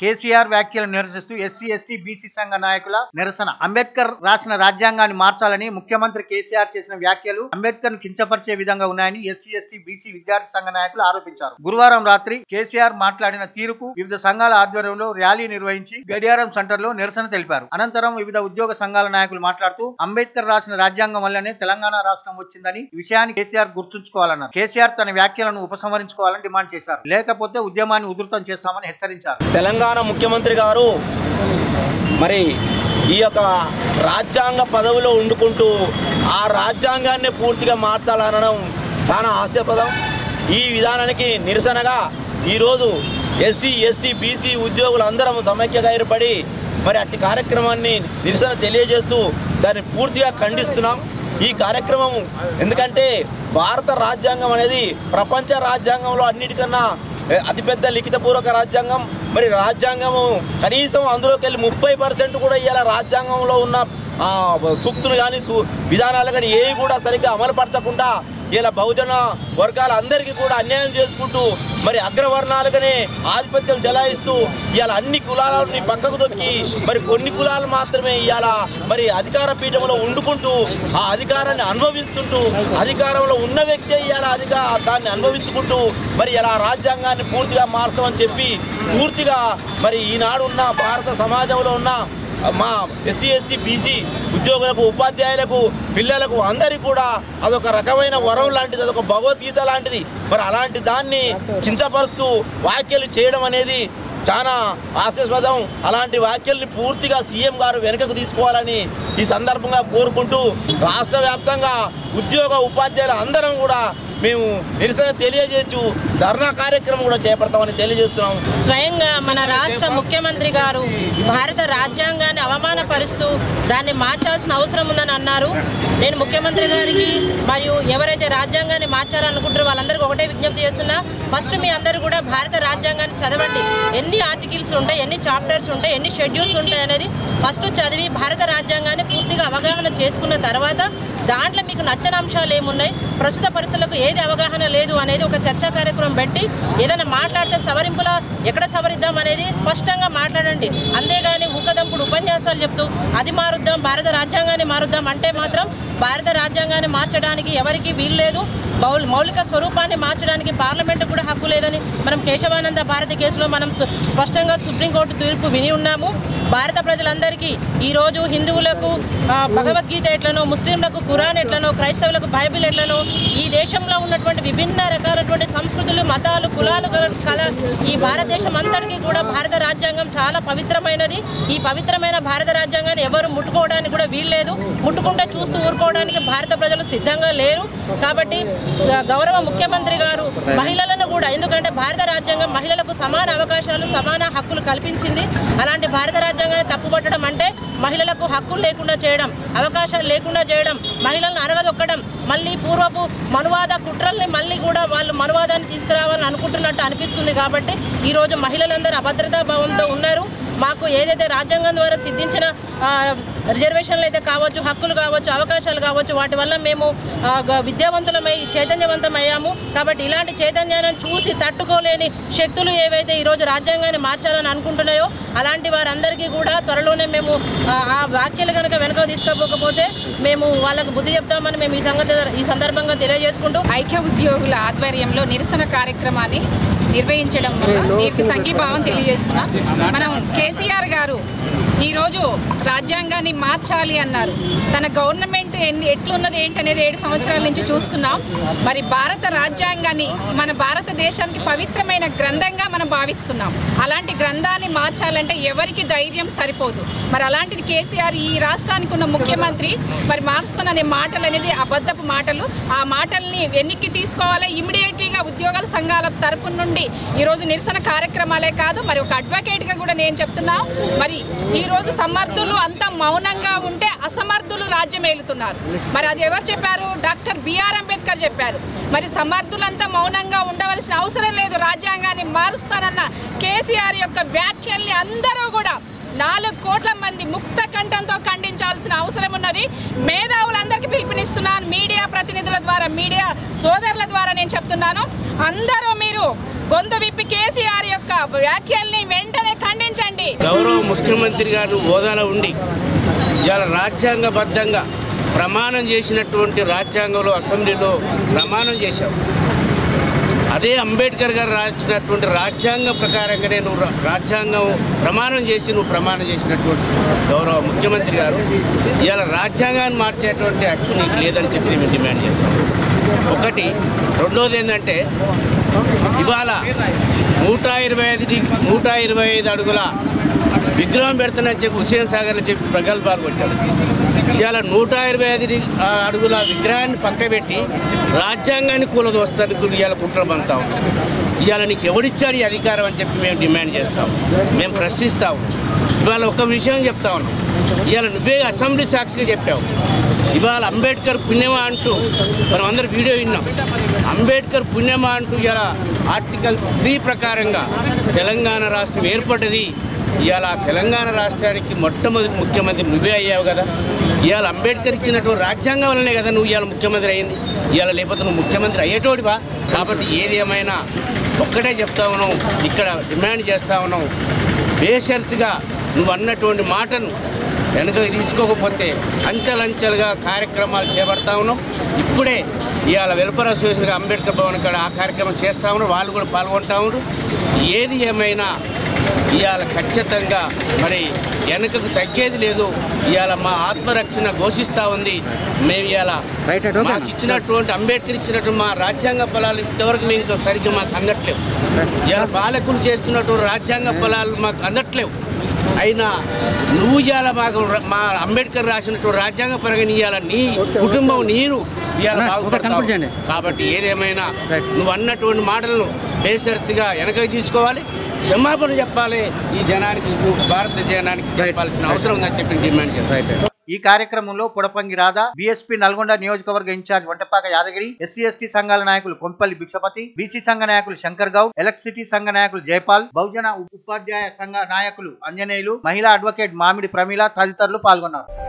కేసీఆర్ వ్యాఖ్యలను నిరసిస్తూ SC ST BC సంఘ నాయకుల నిరసన అంబేద్కర్ రాసిన రాజ్యాంగాన్ని మార్చాలని ముఖ్యమంత్రి కేసీఆర్ చేసిన వ్యాఖ్యలు అంబేద్కర్ ను కించపరిచే విధంగా ఉన్నాయని ఎస్సీ ఎస్టీ బీసీ విద్యార్థి సంఘ నాయకులు ఆరోపించారు గురువారం రాత్రి కేసీఆర్ మాట్లాడిన తీరుకు వివిధ సంఘాల ఆధ్వర్యంలో ర్యాలీ నిర్వహించి గడియారం సెంటర్ లో నిరసన తెలిపారు అనంతరం వివిధ ఉద్యోగ సంఘాల నాయకులు మాట్లాడుతూ అంబేద్కర్ రాసిన రాజ్యాంగం వల్లనే తెలంగాణ రాష్ట్రం వచ్చిందని ఈ విషయాన్ని కేసీఆర్ గుర్తుంచుకోవాలన్నారు కేసీఆర్ తన వ్యాఖ్యలను ఉపసంహరించుకోవాలని డిమాండ్ చేశారు లేకపోతే ఉద్యమాన్ని ఉధృతం చేస్తామని హెచ్చరించారు తెలంగాణ ముఖ్యమంత్రి గారు మరి ఈ యొక్క రాజ్యాంగ పదవిలో వండుకుంటూ ఆ రాజ్యాంగాన్ని పూర్తిగా మార్చాలనడం చాలా హాస్యపదం ఈ విధానానికి నిరసనగా ఈరోజు ఎస్సీ ఎస్టీ బీసీ ఉద్యోగులు అందరం సమైక్యగా ఏర్పడి మరి అట్టి కార్యక్రమాన్ని నిరసన తెలియజేస్తూ దాన్ని పూర్తిగా ఖండిస్తున్నాం ఈ కార్యక్రమం ఎందుకంటే భారత రాజ్యాంగం అనేది ప్రపంచ రాజ్యాంగంలో అన్నిటికన్నా ఏ, అతిపెద్ద లిఖితపూర్వక రాజ్యాంగం మరి రాజ్యాంగము కనీసం అందులోకి వెళ్ళి ముప్పై పర్సెంట్ కూడా ఇవాళ రాజ్యాంగంలో ఉన్న ఆ, సూక్తులు కానీ సు విధానాలు కానీ ఏవి కూడా సరిగ్గా అమలుపరచకుండా ఇలా బహుజన వర్గాలందరికీ కూడా అన్యాయం చేసుకుంటూ మరి అగ్రవర్ణాలుగానే ఆధిపత్యం చెలాయిస్తూ ఇవాళ అన్ని కులాలని పక్కకు దొక్కి మరి కొన్ని కులాలు మాత్రమే ఇవాళ మరి అధికార పీఠంలో వండుకుంటూ ఆ అధికారాన్ని అనుభవిస్తుంటూ అధికారంలో ఉన్న వ్యక్తి ఇవాళ అధిక దాన్ని అనుభవించుకుంటూ మరి ఇలా రాజ్యాంగాన్ని పూర్తిగా మారుతామని చెప్పి పూర్తిగా మరి ఈనాడు ఉన్న భారత సమాజంలో ఉన్న మా ఎస్సీ ఎస్టీ బీసీ ఉద్యోగులకు ఉపాధ్యాయులకు పిల్లలకు అందరికీ కూడా అదొక రకమైన వరం లాంటిది అదొక భగవద్గీత లాంటిది మరి అలాంటి దాన్ని కించపరుస్తూ వ్యాఖ్యలు చేయడం అనేది చాలా హాస్యాస్పదం అలాంటి వ్యాఖ్యల్ని పూర్తిగా సీఎం గారు వెనుకకు తీసుకోవాలని ఈ సందర్భంగా కోరుకుంటూ రాష్ట్ర వ్యాప్తంగా ఉద్యోగ ఉపాధ్యాయులు అందరం కూడా మేము నిరసన తెలియజేయచ్చు ధర్నా కార్యక్రమం కూడా చేపడతామని తెలియజేస్తున్నాం స్వయంగా మన రాష్ట్ర ముఖ్యమంత్రి గారు భారత రాజ్యాంగాన్ని అవమానపరుస్తూ దాన్ని మార్చాల్సిన అవసరం ఉందని అన్నారు నేను ముఖ్యమంత్రి గారికి మరియు ఎవరైతే రాజ్యాంగాన్ని మార్చాలనుకుంటారో వాళ్ళందరికీ ఒకటే విజ్ఞప్తి చేస్తున్నా ఫస్ట్ మీ అందరూ కూడా భారత రాజ్యాంగాన్ని చదవండి ఎన్ని ఆర్టికల్స్ ఉంటాయి ఎన్ని చాప్టర్స్ ఉంటాయి ఎన్ని షెడ్యూల్స్ ఉంటాయి అనేది ఫస్ట్ చదివి భారత రాజ్యాంగాన్ని పూర్తిగా అవగాహన చేసుకున్న తర్వాత దాంట్లో మీకు నచ్చని అంశాలు ఏమున్నాయి ప్రస్తుత పరిస్థితులకు ఏది అవగాహన లేదు అనేది ఒక చర్చా కార్యక్రమం పెట్టి ఏదైనా మాట్లాడితే సవరింపుల ఎక్కడ సవరిద్దాం అనేది స్పష్టంగా మాట్లాడండి అంతేగాని ఊకదంపుడు ఉపన్యాసాలు చెప్తూ అది మారుద్దాం భారత రాజ్యాంగాన్ని మారుద్దాం అంటే మాత్రం భారత రాజ్యాంగాన్ని మార్చడానికి ఎవరికి వీలు లేదు మౌల్ మౌలిక స్వరూపాన్ని మార్చడానికి పార్లమెంటు కూడా హక్కు లేదని మనం కేశవానంద భారతి కేసులో మనం సు- స్పష్టంగా సుప్రీంకోర్టు తీర్పు విని ఉన్నాము భారత ప్రజలందరికీ ఈరోజు హిందువులకు ఆ, భగవద్గీత ఎట్లనో ముస్లింలకు ఖురాన్ ఎట్లనో క్రైస్తవులకు బైబిల్ ఎట్లనో ఈ దేశంలో ఉన్నటువంటి విభిన్న రకాలైనటువంటి సంస్కృతులు మతాలు కులాలు గల- కల ఈ భారతదేశం అంతటికీ కూడా భారత రాజ్యాంగం చాలా పవిత్రమైనది ఈ పవిత్రమైన భారత రాజ్యాంగాన్ని ఎవరు ముట్టుకోవడానికి కూడా వీల్లేదు ముట్టుకుంటే చూస్తూ ఊరుకోవడానికి భారత ప్రజలు సిద్ధంగా లేరు కాబట్టి స- గౌరవ ముఖ్యమంత్రి గారు మహిళలను కూడా ఎందుకంటే భారత రాజ్యాంగం మహిళలకు సమాన అవకాశాలు సమాన హక్కులు కల్పించింది అలాంటి భారత రాజ్యాంగాన్ని తప్పుపట్టడం అంటే మహిళలకు హక్కులు లేకుండా చేయడం అవకాశాలు లేకుండా చేయడం మహిళలను అనగదొక్కడం మళ్ళీ పూర్వపు మనువాద కుట్రల్ని మళ్ళీ కూడా వాళ్ళు మనువాదాన్ని తీసుకురావాలని అనుకుంటున్నట్టు అనిపిస్తుంది కాబట్టి ఈరోజు మహిళలందరూ అభద్రతా భావంతో ఉన్నారు మాకు ఏదైతే రాజ్యాంగం ద్వారా సిద్ధించిన ఆ, రిజర్వేషన్లు అయితే కావచ్చు హక్కులు కావచ్చు అవకాశాలు కావచ్చు వాటి వల్ల మేము ఆ, గ- విద్యావంతులమై చైతన్యవంతమయ్యాము కాబట్టి ఇలాంటి చైతన్యాన్ని చూసి తట్టుకోలేని శక్తులు ఏవైతే ఈరోజు రాజ్యాంగాన్ని మార్చాలని అనుకుంటున్నాయో అలాంటి వారందరికీ కూడా త్వరలోనే మేము ఆ, ఆ వ్యాఖ్యలు కనుక వెనక తీసుకోకపోతే మేము వాళ్ళకు బుద్ధి చెప్తామని మేము ఈ సంగతి ఈ సందర్భంగా తెలియజేసుకుంటూ ఐక్య ఉద్యోగుల ఆధ్వర్యంలో నిరసన కార్యక్రమాన్ని నిర్వహించడం వల్ల దీనికి సంఘీభావం తెలియజేస్తున్నా మనం కేసీఆర్ గారు ఈరోజు రాజ్యాంగాన్ని మార్చాలి అన్నారు తన గవర్నమెంట్ ఎన్ని ఎట్లున్నది ఏంటనేది ఏడు సంవత్సరాల నుంచి చూస్తున్నాం మరి భారత రాజ్యాంగాన్ని మన భారతదేశానికి పవిత్రమైన గ్రంథంగా మనం భావిస్తున్నాం అలాంటి గ్రంథాన్ని మార్చాలంటే ఎవరికి ధైర్యం సరిపోదు మరి అలాంటిది కేసీఆర్ ఈ రాష్ట్రానికి ఉన్న ముఖ్యమంత్రి మరి మారుస్తున్న మాటలు అనేది అబద్ధపు మాటలు ఆ మాటల్ని వెనక్కి తీసుకోవాలి ఇమ్మీడియట్గా ఉద్యోగాల సంఘాల తరపు నుండి ఈరోజు నిరసన కార్యక్రమాలే కాదు మరి ఒక అడ్వకేట్గా కూడా నేను చెప్తున్నా మరి ఈరోజు సమర్థులు అంతా మౌనంగా ఉంటే అసమర్థులు రాజ్యం ఏలుతున్నారు మరి అది ఎవరు చెప్పారు డాక్టర్ బిఆర్ అంబేద్కర్ చెప్పారు మరి సమర్థులంతా మౌనంగా ఉండవలసిన అవసరం లేదు రాజ్యాంగాన్ని మారుస్తానన్న కేసీఆర్ యొక్క వ్యాఖ్యల్ని అందరూ కూడా నాలుగు కోట్ల మంది ముక్త కంఠంతో ఖండించాల్సిన అవసరం ఉన్నది మేధావులందరికీ పిలుపునిస్తున్నాను మీడియా ప్రతినిధుల ద్వారా మీడియా సోదరుల ద్వారా నేను చెప్తున్నాను అందరూ మీరు గొంతు విప్పి కేసీఆర్ యొక్క వ్యాఖ్యల్ని వెంటనే ఖండించండి గౌరవ ముఖ్యమంత్రి గారు హోదాలో ఉండి ఇవాళ రాజ్యాంగబద్ధంగా ప్రమాణం చేసినటువంటి రాజ్యాంగంలో అసెంబ్లీలో ప్రమాణం చేశావు అదే అంబేద్కర్ గారు రాసినటువంటి రాజ్యాంగం ప్రకారంగానే నువ్వు రా- రాజ్యాంగం ప్రమాణం చేసి నువ్వు ప్రమాణం చేసినటువంటి గౌరవ ముఖ్యమంత్రి గారు ఇవాళ రాజ్యాంగాన్ని మార్చేటువంటి హక్కు నీకు లేదని చెప్పి మేము డిమాండ్ చేస్తాం ఒకటి రెండోది ఏంటంటే ఇవాళ నూట ఇరవై ఐదు డి- నూట ఇరవై ఐదు అడుగుల విగ్రహం పెడుతున్నాని చెప్పి హుసేన్ సాగర్లో చెప్పి ప్రగల్భాలు కొట్టాడు ఇవాళ నూట ఇరవై ఐదు డి- ఆ అడుగుల విగ్రహాన్ని పక్కబెట్టి రాజ్యాంగాన్ని కూలదోస్తానికి ఇవాళ కుట్ర పంతా ఉన్నాం ఇవాళ నీకు ఎవడిచ్చాడు ఈ అధికారం అని చెప్పి మేము డిమాండ్ చేస్తాం మేము ప్రశ్నిస్తాం ఇవాళ ఒక విషయం చెప్తా ఉన్నాం ఇవాళ నువ్వే అసెంబ్లీ సాక్షిగా చెప్పావు ఇవాళ అంబేద్కర్ పుణ్యమా అంటూ మనం అందరు వీడియో విన్నాం అంబేద్కర్ పుణ్యమా అంటూ ఇలా ఆర్టికల్ త్రీ ప్రకారంగా తెలంగాణ రాష్ట్రం ఏర్పడ్డది ఇవాళ తెలంగాణ రాష్ట్రానికి మొట్టమొదటి ముఖ్యమంత్రి నువ్వే అయ్యావు కదా ఇవాళ అంబేద్కర్ ఇచ్చినటువంటి రాజ్యాంగం వల్లనే కదా నువ్వు ఇవాళ ముఖ్యమంత్రి అయింది ఇవాళ లేకపోతే నువ్వు ముఖ్యమంత్రి అయ్యేటోడివా కాబట్టి ఏది ఏమైనా ఒక్కటే చెప్తా ఉన్నావు ఇక్కడ డిమాండ్ చేస్తా ఉన్నావు బేషరతుగా నువ్వు అన్నటువంటి మాటను వెనక తీసుకోకపోతే అంచెలంచెలుగా కార్యక్రమాలు చేపడతా ఉన్నాం ఇప్పుడే ఇవాళ వెల్ఫేర్ అసోసియేషన్ అంబేద్కర్ భవన్ ఇక్కడ ఆ కార్యక్రమం చేస్తా ఉన్నారు వాళ్ళు కూడా పాల్గొంటా ఉన్నారు ఏది ఏమైనా ఇవాళ ఖచ్చితంగా మరి వెనకకు తగ్గేది లేదు ఇవాళ మా ఆత్మరక్షణ ఘోషిస్తూ ఉంది మేము ఇవాళ మాకు ఇచ్చినటువంటి అంబేద్కర్ ఇచ్చినటువంటి మా రాజ్యాంగ ఫలాలు ఇంతవరకు మేము ఇంకా సరిగ్గా మాకు అందట్లేవు ఇవాళ పాలకులు చేస్తున్నటువంటి రాజ్యాంగ ఫలాలు మాకు అందట్లేవు అయినా నువ్వు ఇవాళ మాకు ర- మా అంబేద్కర్ రాసినటువంటి రాజ్యాంగ పరంగా ఇవాళ నీ కుటుంబం నీరు ఇవాళ బాగుపడతావు కాబట్టి ఏదేమైనా నువ్వు అన్నటువంటి మాటలను బేసరతిగా వెనకకి తీసుకోవాలి క్షమాపణ చెప్పాలి ఈ జనానికి నువ్వు భారత జనానికి చెప్పాల్సిన అవసరం ఉందని చెప్పి డిమాండ్ చేస్తాను ఈ కార్యక్రమంలో పుడపంగి రాధా బీఎస్పీ నల్గొండ నియోజకవర్గ incharge Vantapaka Yadagiri SC ST సంఘాల నాయకులు కొంపల్లి భిక్షపతి బీసీ సంఘ నాయకులు శంకర్ గౌడ్ ఎలక్ట్రిసిటీ సంఘ నాయకులు జయపాల్ బహుజన ఉపాధ్యాయ సంఘ నాయకులు అంజనేయులు మహిళా అడ్వకేట్ మామిడి ప్రమీల తదితరులు పాల్గొన్నారు